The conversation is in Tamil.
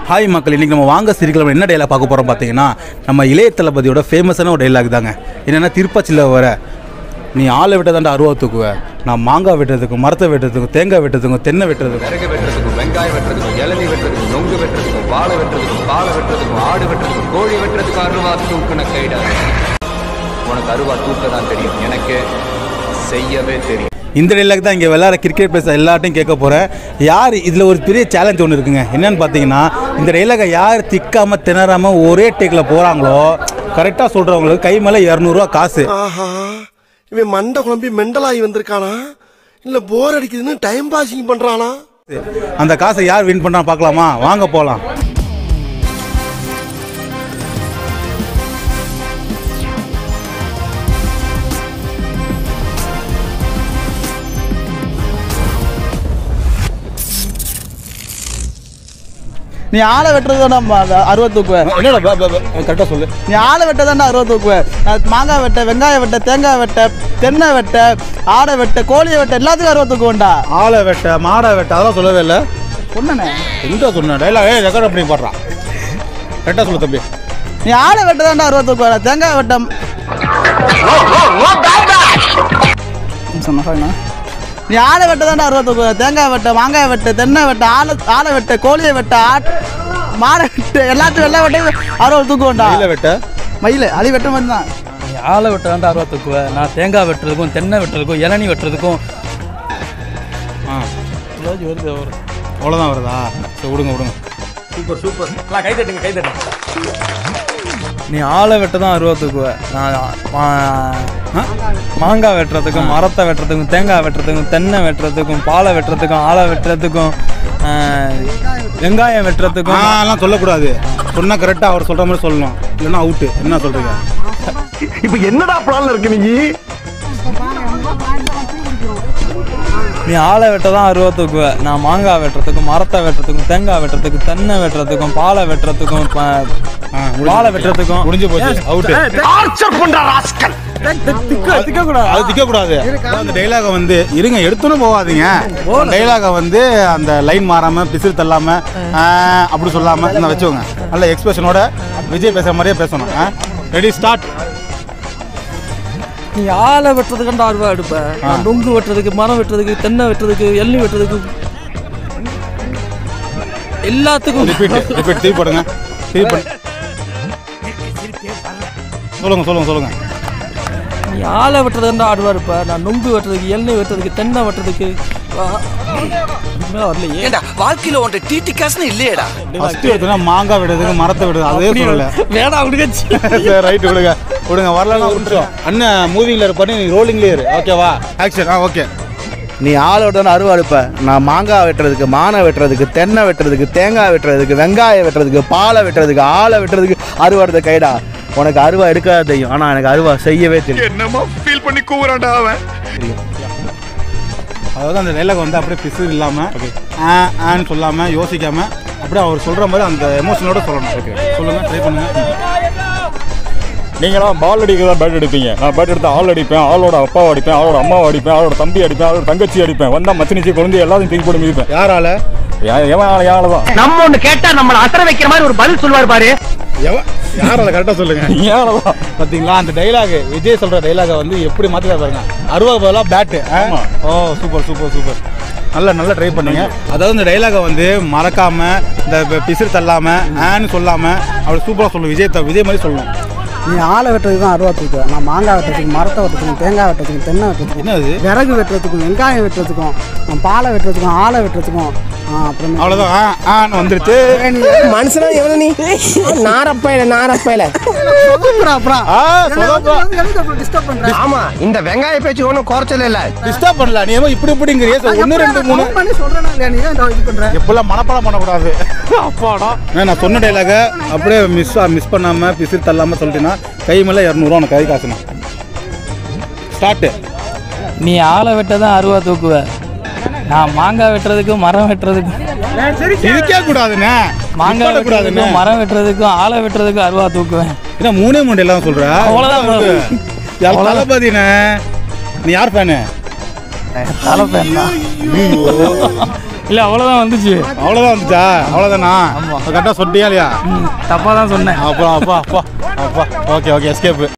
ஹாய் மக்கள் இன்றைக்கி நம்ம வாங்க சிரிக்கலாம் என்ன டைலாக் பார்க்க போகிறோம் பார்த்தீங்கன்னா நம்ம இளைய தளபதியோட ஃபேமஸான ஒரு டைலாக் தாங்க என்னென்னா திருப்பாச்சியில் வர நீ ஆளை விட்டதாண்டா அருவா தூக்குவ நான் மாங்காய் வெட்டுறதுக்கும் மரத்தை வெட்டுறதுக்கும் தேங்காய் வெட்டுறதுக்கும் தென்னை வெட்டுறதுக்கும் விறகு வெட்டுறதுக்கும் வெங்காயம் வெட்டுறதுக்கும் இளநீ வெட்டுறதுக்கும் நொங்கு வெட்டுறதுக்கும் வாழை வெட்டுறதுக்கும் பாலை வெட்டுறதுக்கும் ஆடு வெட்டுறதுக்கும் கோழி வெட்டுறதுக்கும் அருவா தூக்குன கைடா உனக்கு அருவா தூக்க தான் தெரியும் எனக்கு செய்யவே தெரியும் இந்த டைலாக் தான் இங்கே விளையாட கிரிக்கெட் பிளேஸ் எல்லாட்டையும் கேட்க போகிறேன் யார் இதில் ஒரு பெரிய சேலஞ்ச் ஒன்று இருக்குங்க என்னன்னு பார்த்தீங்கன்னா இந்த டைலாகை யார் திக்காமல் திணறாமல் ஒரே டேக்கில் போகிறாங்களோ கரெக்டாக சொல்கிறவங்களுக்கு கை மேலே இரநூறுவா காசு ஆஹா இவன் மண்டை குழம்பி மெண்டலாகி வந்திருக்கானா இல்ல போர் அடிக்குதுன்னு டைம் பாசிங் பண்றானா அந்த காசை யார் வின் பண்ணா பார்க்கலாமா வாங்க போகலாம் நீ ஆளை வெட்டுறதாண்டா அருவா தூக்குவேன் என்னடா கரெக்டாக சொல்லு நீ ஆளை வெட்டதாண்டா அருவா தூக்குவேன் நான் மாங்காய் வெட்ட வெங்காயம் வெட்ட தேங்காய் வெட்ட தென்னை வெட்ட ஆடை வெட்ட கோழியை வெட்ட எல்லாத்துக்கும் அருவா தூக்குவேன்டா ஆளை வெட்ட மாடை வெட்ட அதெல்லாம் சொல்லவே இல்லை சொன்னனே எங்க சொன்ன டைலாக் ஏ ரெக்கார்ட் பண்ணி பாடுறான் கரெக்டாக சொல்லு தம்பி நீ ஆளை வெட்டதாண்டா அருவா தூக்குவேன் நான் தேங்காய் வெட்ட சொன்ன sorry ண்ணா. நீ ஆளை வெட்டதாண்டா அருவா தூக்குவேன் தேங்காய் வெட்ட மாங்காய் வெட்ட தென்னை வெட்ட ஆளை ஆளை வெட்ட கோழியை வெட்ட ஆட் மாடை வெட்ட எல்லாத்தையும் எல்லாம் வெட்ட அருவா தூக்குவேன்டா கையில் வெட்ட மயில் அது வெட்ட மாதிரி தான் நீ ஆளை வெட்டுறதாண்டா அருவா தூக்குவேன் நான் தேங்காய் வெட்டுறதுக்கும் தென்னை வெட்டுறதுக்கும் இளநீ வெட்டுறதுக்கும் ஆ ஏதாச்சும் வருது ஒரு அவ்வளோதான் வருதா சரி விடுங்க விடுங்க நீ ஆளை வெட்ட தான் அருவா தூக்குவேன் நான் மா- மாங்காய் வெட்டுறதுக்கும் மரத்தை வெட்டுறதுக்கும் தேங்காய் வெட்டுறதுக்கும் தென்னை வெட்டுறதுக்கும் பாலை வெட்டுறதுக்கும் ஆளை வெட்டுறதுக்கும் ஆ, வெங்காயம் வெட்டுறதுக்கும் ஆலாம் சொல்லக்கூடாது சொன்னால் கரெக்டாக அவர் சொல்கிற மாதிரி சொல்லணும் இல்லைன்னா அவுட்டு என்ன சொல்கிறீங்க இப்ப என்னடா பிளான்ல இருக்கு நீ நீ ஆளை வெட்ட தான் அருவா தூக்குவேன் நான் மாங்காய் வெட்டுறதுக்கும் மரத்தை வெட்டுறதுக்கும் தேங்காய் வெட்டுறதுக்கும் தென்னை வெட்டுறதுக்கும் பாலை வெட்டுறதுக்கும் ப- ஆ வாழை வெட்டுறதுக்கும் முடிஞ்சு போச்சு அவுட்டு டார்ச்சர் பண்ற ராஸ்கல் அது திக்கக்கூடாது அந்த டைலாகை வந்து இருங்க எடுத்துன்னு போகாதீங்க டைலாகை வந்து அந்த லைன் மாறாம பிசிறு தள்ளாம ஆ, அப்படி சொல்லாம நான் வச்சுக்கோங்க நல்ல எக்ஸ்பிரஷனோட விஜய் பேசுற மாதிரியே பேசணும் ரெடி ஸ்டார்ட் நீ ஆளை வெட்டுறதுக்காண்டா அருவா எடுப்பேன் நான் நொங்கு வெட்டுறதுக்கு மரம் வெட்டுறதுக்கு தென்னை வெட்டுறதுக்கு எள்ளி வெட்டுறதுக்கு எல்லாத்துக்கும் ரிப்பீட் ரிப்பீட் திருப்பி போடுங்க திருப்பி போடு. சொல்லுங்க சொல்லுங்க சொல்லுங்க நீ ஆளை வெட்டுறதுக்காண்டா ஆடுவா இருப்ப நான் நொங்கு வெட்டுறதுக்கு எள்ளி வெட்டுறதுக்கு தென்னை வெட்டுறதுக்கு ஆ, இதுமே வரலையே ஏண்டா வாழ்க்கையில உன்ட்ட டிடி காசுன்னு இல்லையேடா ஃபர்ஸ்ட் எடுத்தோன்னா மாங்காய் விடுறதுக்கு மரத்தை விடுறது அதே சொல்லல வேணாம் விடுங்கச்சி சரி ரைட் விடுங்க விடுங்க வரலன்னா விட்டுரும் அண்ணன் மூவிங்கில் இருப்பாரு நீ ரோலிங்லேயே இரு ஓகேவா ஆக்ஷன் ஆ ஓகே நீ ஆளோட அருவா எடுப்ப நான் மாங்காய் வெட்டுறதுக்கு மானை வெட்டுறதுக்கு தென்னை வெட்டுறதுக்கு தேங்காய் வெட்டுறதுக்கு வெங்காயம் வெட்டுறதுக்கு பாலை வெட்டுறதுக்கு ஆளை வெட்டுறதுக்கு அருவா எடுத்த கைடா உனக்கு அருவா எடுக்காத தெரியும் ஆனா எனக்கு அருவா செய்யவே தெரியும் என்னமா ஃபீல் பண்ணி கூவுறான்டா அவன் அதாவது அந்த டைலாக் வந்து அப்படியே பிசு இல்லாமல் ஆ ஆன்னு சொல்லாமல் யோசிக்காமல் அப்படியே அவர் சொல்கிற மாதிரி அந்த எமோஷனோட சொல்லணும் ஓகே சொல்லுங்கள் ட்ரை பண்ணுங்கள் நீங்களாம் பால் அடிக்கிறதா பேட் அடிப்பீங்க நான் பேட் எடுத்து ஆள் அடிப்பேன் ஆளோட அப்பாவை அடிப்பேன் ஆளோட அம்மாவை அடிப்பேன் ஆளோட தம்பி அடிப்பேன் ஆளோட தங்கச்சி அடிப்பேன் வந்தா மச்சினிச்சி குழந்தை எல்லாத்தையும் தூக்கி போட்டு மிதிப்பேன் யாரால ஏன் எவன் ஆள யாழ தான் நம்ம ஒண்ணு கேட்டா நம்மள அசர வைக்கிற மாதிரி ஒரு பதில் சொல்வார் பாரு எவ யாரால கரெக்டாக சொல்லுங்கள் ஏழ தான் பார்த்தீங்களா அந்த டைலாக் விஜய் சொல்கிற டைலாகை வந்து எப்படி மாற்றிட்டா பாருங்க அறுபது பதிலாக பேட்டு ஓ சூப்பர் சூப்பர் சூப்பர் நல்லா நல்லா ட்ரை பண்ணீங்க அதாவது இந்த டைலாகை வந்து மறக்காம இந்த ப- பிசிறு தள்ளாம ஆன்னு சொல்லாம அவர் சூப்பராக சொல்லணும் விஜய் த- விஜய் மாதிரி சொல்லணும் நீ ஆளை வெட்டுறதுக்கு தான் அருவா தூக்குவேன் நான் மாங்காய் வெட்டுறதுக்கு மரத்தை வெட்டுறதுக்கும் தேங்காய் வெட்டுறதுக்கும் தென்னை வெட்டுறதுக்கும் என்னது விறகு வெட்டுறதுக்கும் வெங்காயம் வெட்டுறதுக்கும் நான் பாலை வெட்டுறதுக்கும் ஆளை வெட்டுறதுக்கும் ஆ, அப்புறம் அவ்வளோதான் ஆ ஆன்னு வந்துருச்சு மனுஷனா எவ்வளவு நீ நாரப்பையில நாரப்பையில ஆ சொதப்பா டிஸ்டர்ப் பண்றேன் ஆமா இந்த வெங்காய பேச்சு ஒண்ணும் குறைச்சல இல்ல டிஸ்டர்ப் பண்ணல நீ ஏதோ இப்படி இப்படிங்கிறியே ஒன்று ரெண்டு மூணு பண்ணி சொல்றேனா இல்லையா நீ தான் இது பண்ற எப்பெல்லாம் மனப்பாடம் பண்ணக்கூடாது அப்பாடா நான் சொன்ன டைலாக அப்படியே மிஸ் மிஸ் பண்ணாமல் பிசிறு தள்ளாமல் சொல்லிட்டேன்னா கை மேலே இரநூறுவா உனக்கு கை காசுண்ணா ஸ்டார்ட்டு நீ ஆளை வெட்ட தான் அருவா தூக்குவேன் நான் மாங்காய் வெட்டுறதுக்கும் மரம் வெட்டுறதுக்கும் சிரிக்க கூடாதுண்ணே மாங்காய் கூடாதுண்ணே வெட்டுறதுக்கும் மரம் வெட்டுறதுக்கும் ஆளை வெட்டுறதுக்கும் அருவா தூக்குவேன் ஏன்னா மூணே மூணு எல்லாம் சொல்ற அவ்வளவுதான் bro. யார் தளபதிண்ணே நீ யார் ஃபேனு தலை பேன் தான் இல்ல அவ்வளவுதான் வந்துச்சு அவ்வளோதான் வந்துச்சா அவ்வளோதானா கரெக்டாக சொட்டியா இல்லையா தப்பா தான் சொன்னேன் அப்புறம் அப்பா அப்பா அப்பா ஓகே ஓகே எஸ்கேப்பு